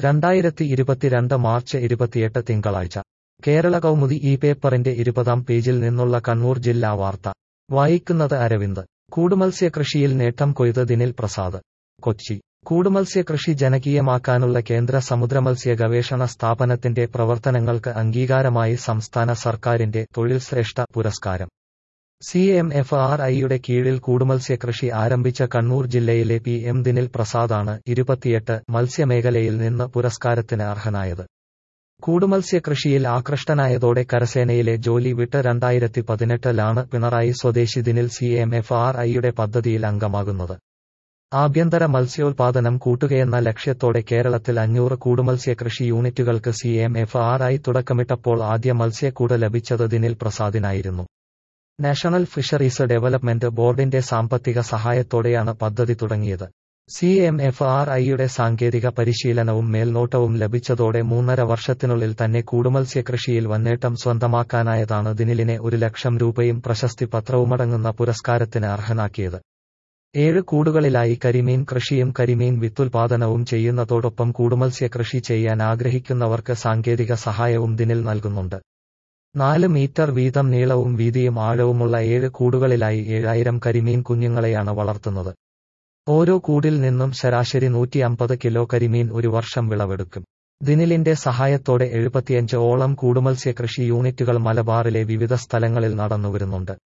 രണ്ടായിരത്തി ഇരുപത്തിരണ്ട് മാർച്ച് ഇരുപത്തിയെട്ട് തിങ്കളാഴ്ച കേരള കൗമുദി ഈ പേപ്പറിന്റെ ഇരുപതാം പേജിൽ നിന്നുള്ള കണ്ണൂർ ജില്ലാ വാർത്ത വായിക്കുന്നത് അരവിന്ദ് കൂടുമത്സ്യകൃഷിയിൽ നേട്ടം കൊയ്ത് ദിനിൽ പ്രസാദ് കൊച്ചി കൂടുമത്സ്യകൃഷി ജനകീയമാക്കാനുള്ള കേന്ദ്ര സമുദ്രമത്സ്യ ഗവേഷണ സ്ഥാപനത്തിന്റെ പ്രവർത്തനങ്ങൾക്ക് അംഗീകാരമായി സംസ്ഥാന സർക്കാരിന്റെ തൊഴിൽ ശ്രേഷ്ഠ പുരസ്കാരം സി എം എഫ് ആർ ഐയുടെ കീഴിൽ കൂടുമത്സ്യകൃഷി ആരംഭിച്ച കണ്ണൂർ ജില്ലയിലെ പി എം ദിനിൽ പ്രസാദാണ് ഇരുപത്തിയെട്ട് മത്സ്യമേഖലയിൽ നിന്ന് പുരസ്കാരത്തിന് അർഹനായത് കൂടുമത്സ്യകൃഷിയിൽ ആകൃഷ്ടനായതോടെ കരസേനയിലെ ജോലി വിട്ട് രണ്ടായിരത്തി പതിനെട്ടിലാണ് പിണറായി സ്വദേശി Dinil C M F R ഐയുടെ പദ്ധതിയിൽ അംഗമാകുന്നത് ആഭ്യന്തര മത്സ്യോൽപാദനം കൂട്ടുകയെന്ന ലക്ഷ്യത്തോടെ കേരളത്തിൽ അഞ്ഞൂറ് കൂടുമത്സ്യകൃഷി യൂണിറ്റുകൾക്ക് C M F R I തുടക്കമിട്ടപ്പോൾ ആദ്യ മത്സ്യക്കൂട് ലഭിച്ചത് ദിനിൽ പ്രസാദിനായിരുന്നു നാഷണൽ ഫിഷറീസ് ഡെവലപ്മെന്റ് ബോർഡിന്റെ സാമ്പത്തിക സഹായത്തോടെയാണ് പദ്ധതി തുടങ്ങിയത് സി എം എഫ് ആർ ഐയുടെ സാങ്കേതിക പരിശീലനവും മേൽനോട്ടവും ലഭിച്ചതോടെ മൂന്നര വർഷത്തിനുള്ളിൽ തന്നെ കൂടുമത്സ്യകൃഷിയിൽ വന്നേട്ടം സ്വന്തമാക്കാനായതാണ് ദിനിലിനെ ഒരു ലക്ഷം രൂപയും പ്രശസ്തി പത്രവുമടങ്ങുന്ന പുരസ്കാരത്തിന് അർഹനാക്കിയത് ഏഴ് കൂടുകളിലായി കരിമീൻ കൃഷിയും കരിമീൻ വിത്തുൽപാദനവും ചെയ്യുന്നതോടൊപ്പം കൂടുമത്സ്യകൃഷി ചെയ്യാൻ ആഗ്രഹിക്കുന്നവർക്ക് സാങ്കേതിക സഹായവും ദിനിൽ നൽകുന്നുണ്ട് നാല് മീറ്റർ വീതം നീളവും വീതിയും ആഴവുമുള്ള ഏഴ് കൂടുകളിലായി ഏഴായിരം കരിമീൻ കുഞ്ഞുങ്ങളെയാണ് വളർത്തുന്നത് ഓരോ കൂടിൽ നിന്നും ശരാശരി നൂറ്റി അമ്പത് കിലോ കരിമീൻ ഒരു വർഷം വിളവെടുക്കും ദിനിലിന്റെ സഹായത്തോടെ എഴുപത്തിയഞ്ച് ഓളം കൂടുമത്സ്യകൃഷി യൂണിറ്റുകൾ മലബാറിലെ വിവിധ സ്ഥലങ്ങളിൽ നടന്നുവരുന്നുണ്ട്